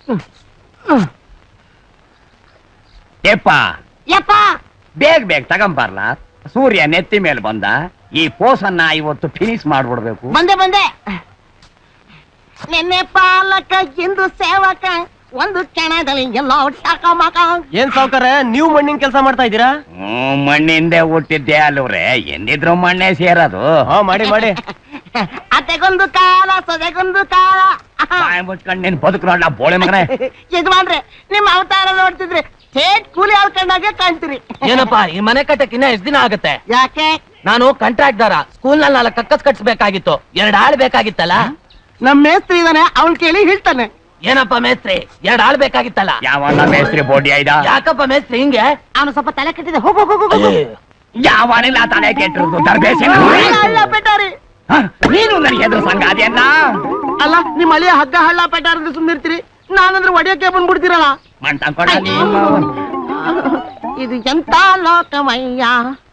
ಯಪ್ಪ ಯಪ್ಪ ಬೇಗ ಬೇಗ ತಗೊಂಬರ್ಲ ಸೂರ್ಯ ನೆತ್ತಿ ಮೇಲೆ ಬಂದ ಈ ಪೋಸನ್ನ ಇವತ್ತು ಫಿನಿಶ್ ಮಾಡ್ಬಿಡ್ಬೇಕು ಬಂದೆ ಬಂದೆ ನಿನ್ನೆ ಪಾಲಕ ಇಂದು ಸೇವಕ ಒಂದು ಕ್ಷಣದಲ್ಲಿ ಎಲ್ಲ ಮಕ ಏನ್ ಸಾವ್ಕಾರ ನೀವು ಮಣ್ಣಿನ ಕೆಲಸ ಮಾಡ್ತಾ ಇದ್ದೀರಾ ಹ್ಮ್, ಮಣ್ಣಿಂದೆ ಹುಟ್ಟಿದ್ದೆ ಅಲ್ವ್ರೆ ಎಂದಿದ್ರು ಮಣ್ಣೆ ಸೇರೋದು ಹಾ ಮಾಡಿ ಮಾಡಿ ಅತೆಗೊಂದು ಕಾಲ ಸೊದೆಗೊಂದು ಕಾಲ ಬಾಯಿ ಮುಚ್ಕೊಂಡ್ ನೀನ್ ಬದುಕು ನೋಡ್ಲ ಬೋಳೆ ಮಗನೇ ಯಜಮಾನ್ರೆ ನಿಮ್ಮ ಅವತಾರ ನೋಡ್ತಿದ್ರೆ ಸ್ಟೇಟ್ ಕೂಲಿ ಆಳ್ಕೊಂಡಾಗೆ ಕಾಣ್ತೀರಿ ಏನಪ್ಪಾ ಈ ಮನೆ ಕಟ್ಟಕ್ ಇನ್ನ ಎಷ್ಟ್ ದಿನ ಆಗತ್ತೆ ಯಾಕೆ ನಾನು ಕಾಂಟ್ರಾಕ್ಟ್ದಾರ ಸ್ಕೂಲ್ ನಲ್ಲಿ ನಾಲ್ಕು ಕಕ್ಕಸ್ ಕಟ್ಸ್ಬೇಕಾಗಿತ್ತು ಎರಡ್ ಆಳ್ ಬೇಕಾಗಿತ್ತಲ್ಲ ನಮ್ಮ ಮೇಸ್ತ್ರಿ ಇದಾನೆ ಅವ್ನ್ ಕೇಳಿ ಹೇಳ್ತಾನೆ ಏನಪ್ಪ ಮೇಸ್ತ್ರಿ ಎರಡ್ ಆಳ್ ಬೇಕಾಗಿತ್ತಲ್ಲ ಯಾವನ ಮೇಸ್ತ್ರಿ ಬೋಡಿ ಆಯ್ದ ಯಾಕಪ್ಪ ಮೇಸ್ತ್ರಿ ಹಿಂಗೆ ಅವನು ಸ್ವಲ್ಪ ತಲೆ ಕೆಟ್ಟಿದೆ ಹೋಗು ಹೋಗು ಹೋಗು, ಹೋಗು ಯಾವನಿಲ್ಲ ತಲೆ ಕೆಟ್ಟಿರೋದು ದರ್ಬೇಸಿನ ಇಲ್ಲ, ಇಲ್ಲ ಪೆಟ್ಟಾರಿ ಹ? ನೀನು ನನಗೆ ಎದುರು ಸಂಗಾದಿಯನ್ನ ಅಲ್ಲ ನಿಮ್ಮ ಅಳಿಯ ಹಗ್ಗ ಹಳ್ಳ ಪೆಟ್ಟಾರ ಸುಮ್ಮಿರ್ತೀರಿ ನಾನಂದ್ರೆ ಒಡೆಯಕ್ಕೆ ಬಂದ್ಬಿಡ್ತೀರಲ್ಲ ಮಣ್ ತಂದ್ಕೊಂಡ ನೀನು ಇದು ಎಂತ ಲೋಕಮಯ್ಯ